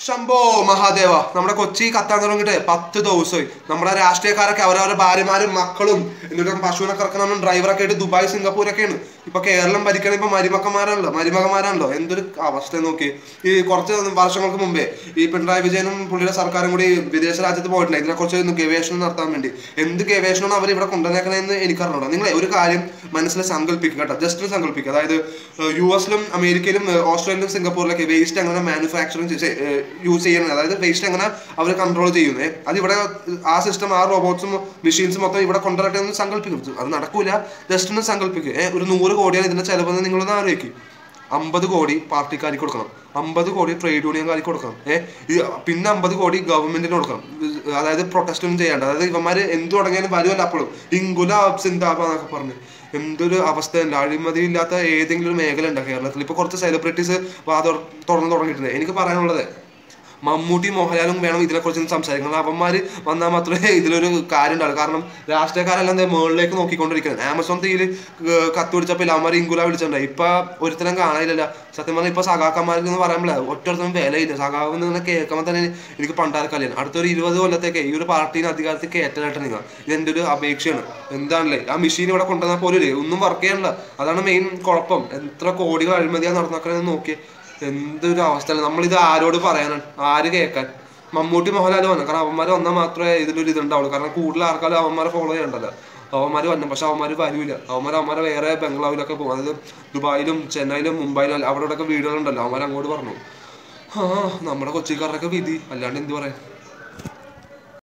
ശംഭോ മഹാദേവ നമ്മുടെ കൊച്ചി കത്താൻ തുടങ്ങിയിട്ട് പത്ത് ദിവസമായി നമ്മുടെ രാഷ്ട്രീയക്കാരൊക്കെ അവരവരുടെ ഭാര്യമാരും മക്കളും എന്നിട്ട് പശുവിനെ കറക്കുന്ന ഡ്രൈവറൊക്കെ ആയിട്ട് ദുബായ് സിംഗപ്പൂരൊക്കെയാണ് ഇപ്പൊ കേരളം ഭരിക്കണ ഇപ്പൊ മരുമക്കന്മാരാണല്ലോ മരുമകന്മാരാണല്ലോ എന്തൊരു അവസ്ഥ നോക്കി ഈ കുറച്ച് വർഷങ്ങൾക്ക് മുമ്പേ ഈ പിണറായി വിജയനും പുള്ളിയുടെ സർക്കാരും കൂടി വിദേശ രാജ്യത്ത് പോയിട്ടുണ്ട് ഇതിനെക്കുറിച്ച് ഒന്ന് ഗവേഷണം നടത്താൻ വേണ്ടി എന്ത് ഗവേഷണമാണ് അവർ ഇവിടെ കൊണ്ടുവന്നേക്കണെന്ന് എനിക്കറിഞ്ഞൂടാ നിങ്ങളെ ഒരു കാര്യം മനസ്സിൽ സങ്കല്പിക്കുക കേട്ടോ ജസ്റ്റ് സങ്കല്പിക്കുക അതായത് യു എസിലും അമേരിക്കയിലും ഏഹ്, ഓസ്ട്രേലിയയിലും സിംഗപ്പൂരിലൊക്കെ വേസ്റ്റ് എങ്ങനെ മാനുഫാക്ചറിങ് യൂസ് ചെയ്യുന്നത് അതായത് വേസ്റ്റ് എങ്ങനെ അവർ കൺട്രോൾ ചെയ്യുന്നത് അത് ഇവിടെ ആ സിസ്റ്റം ആ റോബോട്ട്സും മെഷീൻസും മൊത്തം ഇവിടെ കൊണ്ടുവരട്ടെ എന്ന് സങ്കല്പിക്കും അത് നടക്കൂല ജസ്റ്റ് ഒന്ന് സങ്കല്പിക്കുക ഏഹ്, ഒരു നൂറ് കോടിയാണ് ഇതിന്റെ ചെലവെന്ന് നിങ്ങളൊന്ന് ആലോചിക്കും അമ്പത് കോടി പാർട്ടിക്കാർക്ക് കൊടുക്കണം അമ്പത് കോടി ട്രേഡ് യൂണിയൻകാർക്ക് കൊടുക്കണം ഏഹ് പിന്നെ അമ്പത് കോടി ഗവൺമെന്റിന് കൊടുക്കണം ഇത് അതായത് പ്രൊട്ടസ്റ്റ് ഒന്നും ചെയ്യേണ്ട അതായത് ഇവന്മാര് എന്ത് തുടങ്ങിയാലും വരുമല്ല അപ്പോഴും ഇങ്കുല സിന്താബ എന്നൊക്കെ പറഞ്ഞ് എന്തൊരു അവസ്ഥയുണ്ട് അഴിമതി ഇല്ലാത്ത ഏതെങ്കിലും ഒരു മേഖല ഉണ്ടോ കേരളത്തിൽ ഇപ്പൊ കുറച്ച് സെലിബ്രിറ്റീസ് തുറന്നു തുടങ്ങിയിട്ടുണ്ട് എനിക്ക് പറയാനുള്ളത് മമ്മൂട്ടി മോഹൻലാലും വേണം ഇതിനെക്കുറിച്ച് ഒന്ന് സംസാരിക്കണം കാരണം അവന്മാര് വന്നാൽ മാത്രമേ ഇതിലൊരു കാര്യം ഉണ്ടാവുള്ളൂ കാരണം രാഷ്ട്രീയക്കാരെല്ലാം എന്താ മുകളിലേക്ക് നോക്കിക്കൊണ്ടിരിക്കുന്നത് ആമസോൺ തീയിൽ കത്ത് പിടിച്ചപ്പോൾ അവന്മാർ ഇങ്കുല വിളിച്ചിട്ടുണ്ടായി ഇപ്പൊ ഒരുത്തരം കാണാനില്ല സത്യം പറഞ്ഞാൽ ഇപ്പൊ സഖാക്കന്മാർക്ക് എന്ന് പറയുമ്പോൾ ഒറ്റൊരുത്തരും വിലയില്ല സഖാവ് എന്ന് പറഞ്ഞാൽ കേൾക്കുമ്പോൾ തന്നെ എനിക്ക് പണ്ടാർക്കല്ലാണ് അടുത്തൊരു ഇരുപത് കൊല്ലത്തേക്ക് ഈ ഒരു പാർട്ടീനെ അധികാരത്തിൽ കയറ്റാനായിട്ട് നിങ്ങൾ ഇതെന്റെ ഒരു അപേക്ഷയാണ് എന്താണല്ലേ ആ മെഷീൻ ഇവിടെ കൊണ്ടുവന്നാൽ പോലും ഇല്ലേ ഒന്നും വർക്ക് ചെയ്യാനില്ല അതാണ് മെയിൻ കുഴപ്പം എത്ര കോടികൾ അഴിമതിയാണ് നടന്നേക്കണെന്ന് നോക്കിയേ എന്തൊരു അവസ്ഥയാണ് നമ്മളിത് ആരോട് പറയാനാണ് ആര് കേൾക്കാൻ മമ്മൂട്ടി മോഹൻലാൽ വന്നു കാരണം അവന്മാർ വന്നാൽ മാത്രമേ ഇതിലൊരു ഇതുണ്ടാവുള്ളൂ കാരണം കൂടുതൽ ആൾക്കാരും അവന്മാരെ ഫോളോ ചെയ്യണ്ടല്ലോ അവന്മാർ വന്നു പക്ഷെ അവന്മാർ വരൂല അവന്മാർ അവന്മാരെ വേറെ ബംഗ്ലാവിലൊക്കെ പോകും അതായത് ദുബായിലും ചെന്നൈയിലും മുംബൈയിലും അല്ല- അവിടെ ഇവിടെയൊക്കെ വീടുകളുണ്ടല്ലോ അവന്മാർ അങ്ങോട്ട് പറഞ്ഞു ആ നമ്മുടെ കൊച്ചിക്കാരുടെയൊക്കെ വിധി അല്ലാണ്ട് എന്ത് പറയാൻ